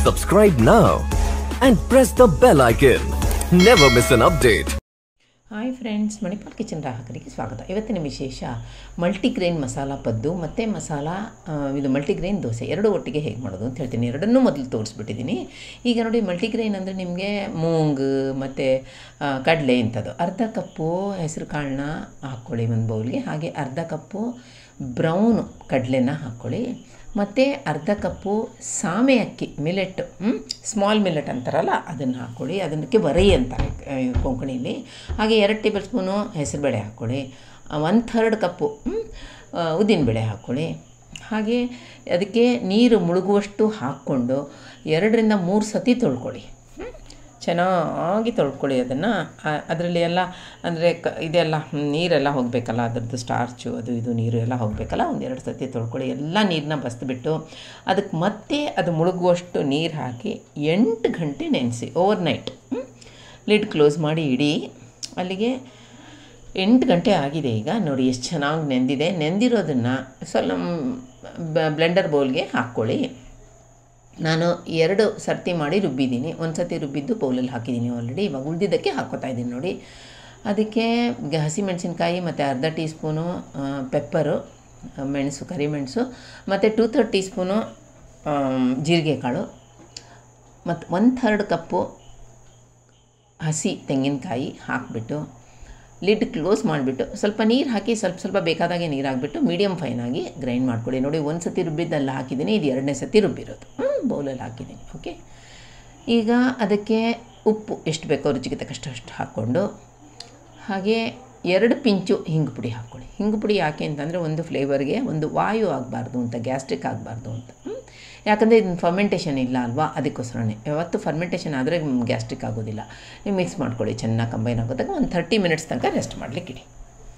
Subscribe now and press the bell icon. Never miss an update. Hi friends Manipal kitchen ಗ್ರಾಹಕರಿಗೆ ಸ್ವಾಗತ ಇವತ್ತಿನ ವಿಶೇಷ multigrain masala Paddu ಮತ್ತು ಮಸಾಲ ಆ, ಇದು ಮಲ್ಟಿಗ್ರೇನ್ ದೋಸೆ ಎರಡು ಒಟ್ಟಿಗೆ ಹೇಗೆ ಮಾಡೋದು ಅಂತ ಹೇಳ್ತೀನಿ ಎರಡನ್ನೂ ಮೊದಲು ತೋರಿಸ್ಬಿಟ್ಟಿದ್ದೀನಿ ಈಗ ನೋಡಿ ಮಲ್ಟಿಗ್ರೇನ್ ಅಂದರೆ ನಿಮಗೆ ಮೂಂಗ್ ಮತ್ತು ಕಡಲೆ ಇಂಥದ್ದು ಅರ್ಧ ಕಪ್ಪು ಹೆಸರು ಕಾಳನ್ನ ಹಾಕ್ಕೊಳ್ಳಿ ಒಂದು ಬೌಲ್ಗೆ ಹಾಗೆ ಅರ್ಧ ಕಪ್ಪು ಬ್ರೌನ್ ಕಡಲೆನ ಹಾಕ್ಕೊಳ್ಳಿ ಮತ್ತು ಅರ್ಧ ಕಪ್ಪು ಸಾಮೆ ಅಕ್ಕಿ ಮಿಲೆಟ್ ಸ್ಮಾಲ್ ಮಿಲೆಟ್ ಅಂತಾರಲ್ಲ ಅದನ್ನು ಹಾಕ್ಕೊಳ್ಳಿ ಅದಕ್ಕೆ ವರೈ ಅಂತಾರೆ ಆ, ಕೊಂಕಣಿಲಿ ಹಾಗೆ ಎರಡು ಟೇಬಲ್ ಸ್ಪೂನು ಹೆಸರುಬೇಳೆ ಹಾಕ್ಕೊಳ್ಳಿ ಒನ್ ಥರ್ಡ್ ಕಪ್ಪು ಉದ್ದಿನಬೇಳೆ ಹಾಕ್ಕೊಳ್ಳಿ ಹಾಗೆ ಅದಕ್ಕೆ ನೀರು ಮುಳುಗುವಷ್ಟು ಹಾಕ್ಕೊಂಡು ಎರಡರಿಂದ ಮೂರು ಸತಿ ತೊಳ್ಕೊಳ್ಳಿ ಹ್ಮ್? ಚೆನ್ನಾಗಿ ತೊಳ್ಕೊಳ್ಳಿ ಅದನ್ನು ಅದರಲ್ಲಿ ಎಲ್ಲ ಅಂದರೆ ಕ ಇದೆಲ್ಲ ಹ್ಮ್, ನೀರೆಲ್ಲ ಹೋಗಬೇಕಲ್ಲ ಅದರದ್ದು ಸ್ಟಾರ್ಚು ಅದು ಇದು ನೀರು ಎಲ್ಲ ಹೋಗಬೇಕಲ್ಲ ಒಂದೆರಡು ಸತಿ ತೊಳ್ಕೊಳ್ಳಿ ಎಲ್ಲ ನೀರನ್ನ ಬಸ್ದುಬಿಟ್ಟು ಅದಕ್ಕೆ ಮತ್ತೆ ಅದು ಮುಳುಗುವಷ್ಟು ನೀರು ಹಾಕಿ ಎಂಟು ಗಂಟೆ ನೆನೆಸಿ ಓವರ್ ನೈಟ್ ಲಿಡ್ ಕ್ಲೋಸ್ ಮಾಡಿ ಇಡಿ ಅಲ್ಲಿಗೆ ಎಂಟು ಗಂಟೆ ಆಗಿದೆ ಈಗ ನೋಡಿ ಎಷ್ಟು ಚೆನ್ನಾಗಿ ನೆಂದಿದೆ ನೆಂದಿರೋದನ್ನು ಸ್ವಲ್ಪ ಬ್ಲೆಂಡರ್ ಬೌಲ್ಗೆ ಹಾಕ್ಕೊಳ್ಳಿ ನಾನು ಎರಡು ಸರ್ತಿ ಮಾಡಿ ರುಬ್ಬಿದ್ದೀನಿ ಒಂದು ಸರ್ತಿ ರುಬ್ಬಿದ್ದು ಬೌಲಲ್ಲಿ ಹಾಕಿದ್ದೀನಿ ಆಲ್ರೆಡಿ ಇವಾಗ ಉಳಿದಿದ್ದಕ್ಕೆ ಹಾಕ್ಕೋತಾ ಇದ್ದೀನಿ ನೋಡಿ ಅದಕ್ಕೆ ಗ- ಹಸಿಮೆಣಸಿನ್ಕಾಯಿ ಮತ್ತು ಅರ್ಧ ಟೀ ಸ್ಪೂನು ಪೆಪ್ಪರು ಮೆಣಸು ಕರಿಮೆಣಸು ಮತ್ತು ಟೂ ಥರ್ಡ್ ಟೀ ಸ್ಪೂನು ಜೀರಿಗೆ ಕಾಳು ಮತ್ತು ಒನ್ ಥರ್ಡ್ ಕಪ್ಪು ಹಸಿ ತೆಂಗಿನಕಾಯಿ ಹಾಕಿಬಿಟ್ಟು ಲಿಡ್ ಕ್ಲೋಸ್ ಮಾಡಿಬಿಟ್ಟು ಸ್ವಲ್ಪ ನೀರು ಹಾಕಿ ಸ್ವಲ್ಪ ಸ್ವಲ್ಪ ಬೇಕಾದಾಗೆ ನೀರು ಹಾಕ್ಬಿಟ್ಟು ಮೀಡಿಯಮ್ ಫೈನಾಗಿ ಗ್ರೈಂಡ್ ಮಾಡ್ಕೊಳ್ಳಿ ನೋಡಿ ಒಂದು ಸತಿ ರುಬ್ಬಿದ್ದೆಲ್ಲ ಹಾಕಿದ್ದೀನಿ ಇದು ಎರಡನೇ ಸತಿ ರುಬ್ಬಿರೋದು ಬೌಲಲ್ಲಿ ಹಾಕಿದ್ದೀನಿ ಓಕೆ ಈಗ ಅದಕ್ಕೆ ಉಪ್ಪು ಎಷ್ಟು ಬೇಕೋ ರುಚಿಗೆ ತಕ್ಕಷ್ಟು ಅಷ್ಟು ಹಾಕ್ಕೊಂಡು ಹಾಗೆ ಎರಡು ಪಿಂಚು ಹಿಂಗು ಪುಡಿ ಹಾಕ್ಕೊಳ್ಳಿ ಹಿಂಗು ಪುಡಿ ಯಾಕೆ ಅಂತಂದರೆ ಒಂದು ಫ್ಲೇವರ್ಗೆ ಒಂದು ವಾಯು ಆಗಬಾರ್ದು ಅಂತ ಗ್ಯಾಸ್ಟ್ರಿಕ್ ಆಗಬಾರ್ದು ಅಂತ ಹ್ಮ್? ಯಾಕಂದರೆ ಇದನ್ನ ಫರ್ಮೆಂಟೇಷನ್ ಇಲ್ಲ ಅಲ್ವಾ ಅದಕ್ಕೋಸ್ಕರನೇ ಯಾವತ್ತು ಫರ್ಮೆಂಟೇಷನ್ ಆದರೆ ಗ್ಯಾಸ್ಟ್ರಿಕ್ ಆಗೋದಿಲ್ಲ ನೀವು ಮಿಕ್ಸ್ ಮಾಡ್ಕೊಳ್ಳಿ ಚೆನ್ನಾಗಿ ಕಂಬೈನ್ ಆಗೋದಾಗ ಒಂದು ಥರ್ಟಿ ಮಿನಿಟ್ಸ್ ತನಕ ರೆಸ್ಟ್ ಮಾಡಲಿಕ್ಕೆ ಇಡಿ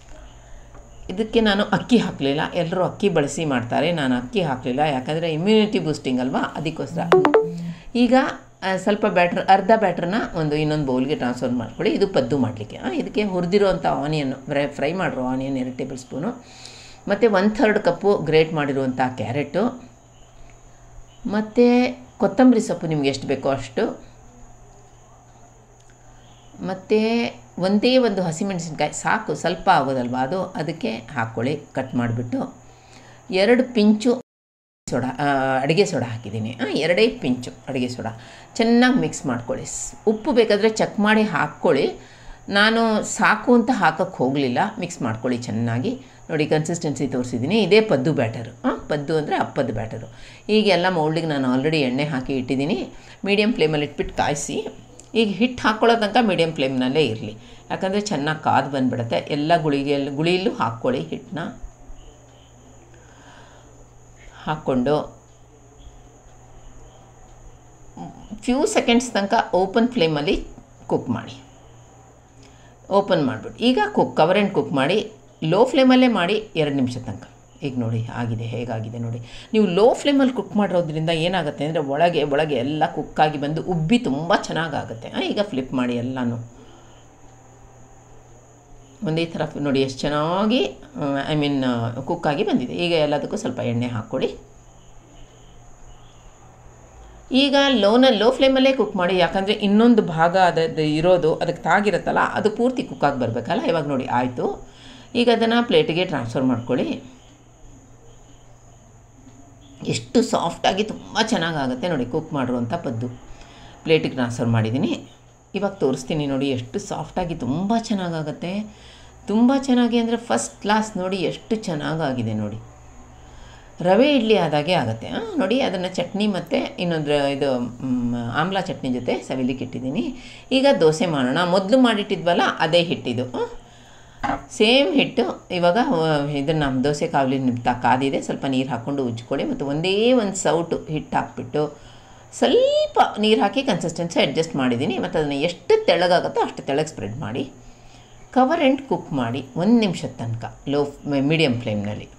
ಇದಕ್ಕೆ ನಾನು ಅಕ್ಕಿ ಹಾಕಲಿಲ್ಲ ಎಲ್ಲರೂ ಅಕ್ಕಿ ಬಳಸಿ ಮಾಡ್ತಾರೆ ನಾನು ಅಕ್ಕಿ ಹಾಕಲಿಲ್ಲ ಯಾಕಂದರೆ ಇಮ್ಯುನಿಟಿ ಬೂಸ್ಟಿಂಗ್ ಅಲ್ವಾ ಅದಕ್ಕೋಸ್ಕರ ಈಗ ಆ, ಸ್ವಲ್ಪ ಬ್ಯಾಟ್ರ್ ಅರ್ಧ ಬ್ಯಾಟ್ರನ್ನ ಒಂದು ಇನ್ನೊಂದು ಬೌಲ್ಗೆ ಟ್ರಾನ್ಸ್ಫರ್ ಮಾಡ್ಕೊಳ್ಳಿ ಇದು ಪದ್ದು ಮಾಡಲಿಕ್ಕೆ ಇದಕ್ಕೆ ಹುರಿದಿರೋಂಥ ಆನಿಯನ್ ಫ್ರೈ ಫ್ರೈ ಮಾಡಿರೋ ಆನಿಯನ್ ಎರಡು ಟೇಬಲ್ ಸ್ಪೂನು ಮತ್ತು ಒನ್ ಥರ್ಡ್ ಕಪ್ಪು ಗ್ರೇಟ್ ಮಾಡಿರುವಂಥ ಕ್ಯಾರೆಟು ಮತ್ತು ಕೊತ್ತಂಬರಿ ಸೊಪ್ಪು ನಿಮ್ಗೆ ಎಷ್ಟು ಬೇಕೋ ಅಷ್ಟು ಮತ್ತು ಒಂದೇ ಒಂದು ಹಸಿಮೆಣಸಿನ್ಕಾಯಿ ಸಾಕು ಸ್ವಲ್ಪ ಆಗೋದಲ್ವಾ ಅದು ಅದಕ್ಕೆ ಹಾಕ್ಕೊಳ್ಳಿ ಕಟ್ ಮಾಡಿಬಿಟ್ಟು ಎರಡು ಪಿಂಚು ಸೋಡಾ ಆ, ಅಡುಗೆ ಸೋಡಾ ಹಾಕಿದ್ದೀನಿ ಆ, ಎರಡೇ ಪಿಂಚು ಅಡುಗೆ ಸೋಡಾ ಚೆನ್ನಾಗಿ ಮಿಕ್ಸ್ ಮಾಡ್ಕೊಳ್ಳಿ ಸ್- ಉಪ್ಪು ಬೇಕಾದರೆ ಚೆಕ್ ಮಾಡಿ ಹಾಕ್ಕೊಳ್ಳಿ ನಾನು ಸಾಕು ಅಂತ ಹಾಕೋಕ್ಕೆ ಹೋಗಲಿಲ್ಲ ಮಿಕ್ಸ್ ಮಾಡ್ಕೊಳ್ಳಿ ಚೆನ್ನಾಗಿ ನೋಡಿ ಕನ್ಸಿಸ್ಟೆನ್ಸಿ ತೋರಿಸಿದ್ದೀನಿ ಇದೇ ಪದ್ದು ಬ್ಯಾಟರು ಹಾಂ ಪದ್ದು ಅಂದರೆ ಅಪ್ಪದ ಬ್ಯಾಟರು ಈಗ ಎಲ್ಲ ಮೌಲ್ಡಿಗೆ ನಾನು ಆಲ್ರೆಡಿ ಎಣ್ಣೆ ಹಾಕಿ ಇಟ್ಟಿದ್ದೀನಿ ಮೀಡಿಯಮ್ ಫ್ಲೇಮಲ್ಲಿ ಇಟ್ಬಿಟ್ಟು ಕಾಯಿಸಿ ಈಗ ಹಿಟ್ಟು ಹಾಕ್ಕೊಳ್ಳೋ ತನಕ ಮೀಡಿಯಮ್ ಫ್ಲೇಮ್ನಲ್ಲೇ ಇರಲಿ ಯಾಕಂದರೆ ಚೆನ್ನಾಗಿ ಕಾದು ಬಂದುಬಿಡುತ್ತೆ ಎಲ್ಲ ಗುಳಿಗೆ ಗುಳಿಯಲ್ಲೂ ಹಾಕ್ಕೊಳ್ಳಿ ಹಿಟ್ಟನ್ನ ಹಾಕ್ಕೊಂಡು ಫ್ಯೂ ಸೆಕೆಂಡ್ಸ್ ತನಕ ಓಪನ್ ಫ್ಲೇಮಲ್ಲಿ ಕುಕ್ ಮಾಡಿ ಓಪನ್ ಮಾಡಿಬಿಟ್ಟು ಈಗ ಕುಕ್ ಕವರ್ ಆ್ಯಂಡ್ ಕುಕ್ ಮಾಡಿ ಲೋ ಫ್ಲೇಮಲ್ಲೇ ಮಾಡಿ ಎರಡು ನಿಮಿಷ ತನಕ ಈಗ ನೋಡಿ ಆಗಿದೆ ಹೇಗಾಗಿದೆ ನೋಡಿ ನೀವು ಲೋ ಫ್ಲೇಮಲ್ಲಿ ಕುಕ್ ಮಾಡಿರೋದ್ರಿಂದ ಏನಾಗುತ್ತೆ ಅಂದರೆ ಒಳಗೆ ಒಳಗೆ ಎಲ್ಲ ಕುಕ್ಕಾಗಿ ಬಂದು ಉಬ್ಬಿ ತುಂಬ ಚೆನ್ನಾಗಾಗುತ್ತೆ ಆ, ಈಗ ಫ್ಲಿಪ್ ಮಾಡಿ ಎಲ್ಲನೂ ಒಂದೇ ಥರ ನೋಡಿ ಎಷ್ಟು ಚೆನ್ನಾಗಿ ಐ ಮೀನ್ ಕುಕ್ಕಾಗಿ ಬಂದಿದೆ ಈಗ ಎಲ್ಲದಕ್ಕೂ ಸ್ವಲ್ಪ ಎಣ್ಣೆ ಹಾಕ್ಕೊಳ್ಳಿ ಈಗ ಲೋನ ಲೋ ಫ್ಲೇಮಲ್ಲೇ ಕುಕ್ ಮಾಡಿ ಯಾಕಂದರೆ ಇನ್ನೊಂದು ಭಾಗ ಅದದ್ದು ಇರೋದು ಅದಕ್ಕೆ ತಾಗಿರುತ್ತಲ್ಲ ಅದು ಪೂರ್ತಿ ಕುಕ್ಕಾಗಿ ಬರಬೇಕಲ್ಲ ಇವಾಗ ನೋಡಿ ಆಯಿತು ಈಗ ಅದನ್ನು ಪ್ಲೇಟಿಗೆ ಟ್ರಾನ್ಸ್ಫರ್ ಮಾಡ್ಕೊಳ್ಳಿ ಎಷ್ಟು ಸಾಫ್ಟಾಗಿ ತುಂಬ ಚೆನ್ನಾಗಾಗುತ್ತೆ ನೋಡಿ ಕುಕ್ ಮಾಡಿರುವಂಥ ಪದ್ದು ಪ್ಲೇಟಿಗೆ ಟ್ರಾನ್ಸ್ಫರ್ ಮಾಡಿದ್ದೀನಿ ಇವಾಗ ತೋರಿಸ್ತೀನಿ ನೋಡಿ ಎಷ್ಟು ಸಾಫ್ಟಾಗಿ ತುಂಬ ಚೆನ್ನಾಗಾಗುತ್ತೆ ತುಂಬ ಚೆನ್ನಾಗಿ ಅಂದರೆ ಫಸ್ಟ್ ಕ್ಲಾಸ್ ನೋಡಿ ಎಷ್ಟು ಚೆನ್ನಾಗಾಗಿದೆ ನೋಡಿ ರವೆ ಇಡ್ಲಿ ಆದಾಗೆ ಆಗುತ್ತೆ ಆ, ನೋಡಿ ಅದನ್ನು ಚಟ್ನಿ ಮತ್ತು ಇನ್ನೊಂದು ಇದು ಮ್, ಆಮ್ಲ ಚಟ್ನಿ ಜೊತೆ ಸವಿಲಿಕ್ಕೆ ಇಟ್ಟಿದ್ದೀನಿ ಈಗ ದೋಸೆ ಮಾಡೋಣ ಮೊದಲು ಮಾಡಿಟ್ಟಿದ್ವಲ್ಲ ಅದೇ ಹಿಟ್ಟಿದು ಸೇಮ್ ಹಿಟ್ಟು ಇವಾಗ ಇದನ್ನು ದೋಸೆ ಕಾವಲಿ ನಿಮ್ತ ಕಾದಿದೆ ಸ್ವಲ್ಪ ನೀರು ಹಾಕ್ಕೊಂಡು ಉಜ್ಕೊಳ್ಳಿ ಮತ್ತು ಒಂದೇ ಒಂದು ಸೌಟು ಹಿಟ್ಟು ಹಾಕ್ಬಿಟ್ಟು ಸ್ವಲ್ಪ ನೀರು ಹಾಕಿ ಕನ್ಸಿಸ್ಟೆನ್ಸಿ ಅಡ್ಜಸ್ಟ್ ಮಾಡಿದ್ದೀನಿ ಮತ್ತು ಅದನ್ನು ಎಷ್ಟು ತೆಳ್ಳಗಾಗುತ್ತೋ ಅಷ್ಟು ತೆಳ್ಳಗೆ ಸ್ಪ್ರೆಡ್ ಮಾಡಿ ಕವರ್ ಆ್ಯಂಡ್ ಕುಕ್ ಮಾಡಿ ಒಂದು ನಿಮಿಷದ ತನಕ ಲೋ ಮೀಡಿಯಮ್ ಫ್ಲೇಮ್ನಲ್ಲಿ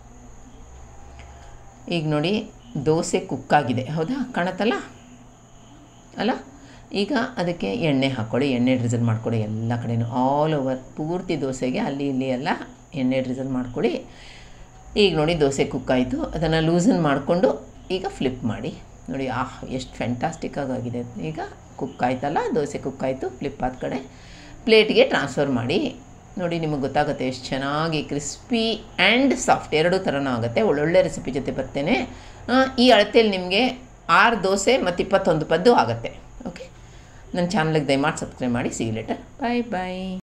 ಈಗ ನೋಡಿ ದೋಸೆ ಕುಕ್ಕಾಗಿದೆ ಹೌದಾ ಕಾಣತ್ತಲ್ಲ ಅಲ್ಲ ಈಗ ಅದಕ್ಕೆ ಎಣ್ಣೆ ಹಾಕ್ಕೊಳ್ಳಿ ಎಣ್ಣೆ ಡ್ರಿಸಲ್ ಮಾಡ್ಕೊಳ್ಳಿ ಎಲ್ಲ ಕಡೆನೂ ಆಲ್ ಓವರ್ ಪೂರ್ತಿ ದೋಸೆಗೆ ಅಲ್ಲಿ ಇಲ್ಲಿ ಎಲ್ಲ ಎಣ್ಣೆ ಡ್ರಿಸಲ್ ಮಾಡ್ಕೊಳ್ಳಿ ಈಗ ನೋಡಿ ದೋಸೆ ಕುಕ್ಕಾಯಿತು ಅದನ್ನು ಲೂಸನ್ ಮಾಡಿಕೊಂಡು ಈಗ ಫ್ಲಿಪ್ ಮಾಡಿ ನೋಡಿ ಆಹ್ ಎಷ್ಟು ಫ್ಯಾಂಟಾಸ್ಟಿಕ್ ಆಗಿದೆ ಈಗ ಕುಕ್ ಆಯ್ತಲ್ಲ ದೋಸೆ ಕುಕ್ ಆಯಿತು ಫ್ಲಿಪ್ ಆದ ಕಡೆ ಪ್ಲೇಟ್ಗೆ ಟ್ರಾನ್ಸ್ಫರ್ ಮಾಡಿ ನೋಡಿ ನಿಮಗೆ ಗೊತ್ತಾಗುತ್ತೆ ಎಷ್ಟು ಚೆನ್ನಾಗಿ ಕ್ರಿಸ್ಪಿ ಆ್ಯಂಡ್ ಸಾಫ್ಟ್ ಎರಡೂ ಥರನೂ ಆಗುತ್ತೆ ಒಳ್ಳೊಳ್ಳೆ ರೆಸಿಪಿ ಜೊತೆ ಬರ್ತೇನೆ ಆ, ಈ ಅಳತೆಯಲ್ಲಿ ನಿಮಗೆ ಆರು ದೋಸೆ ಮತ್ತು ಇಪ್ಪತ್ತೊಂದು ಪದ್ದು ಆಗುತ್ತೆ ಓಕೆ ನನ್ನ ಚಾನಲ್ಗೆ ದಯಮಾಡಿ ಸಬ್ಸ್ಕ್ರೈಬ್ ಮಾಡಿ ಸಿ ಲೆಟರ್ ಬಾಯ್ ಬಾಯ್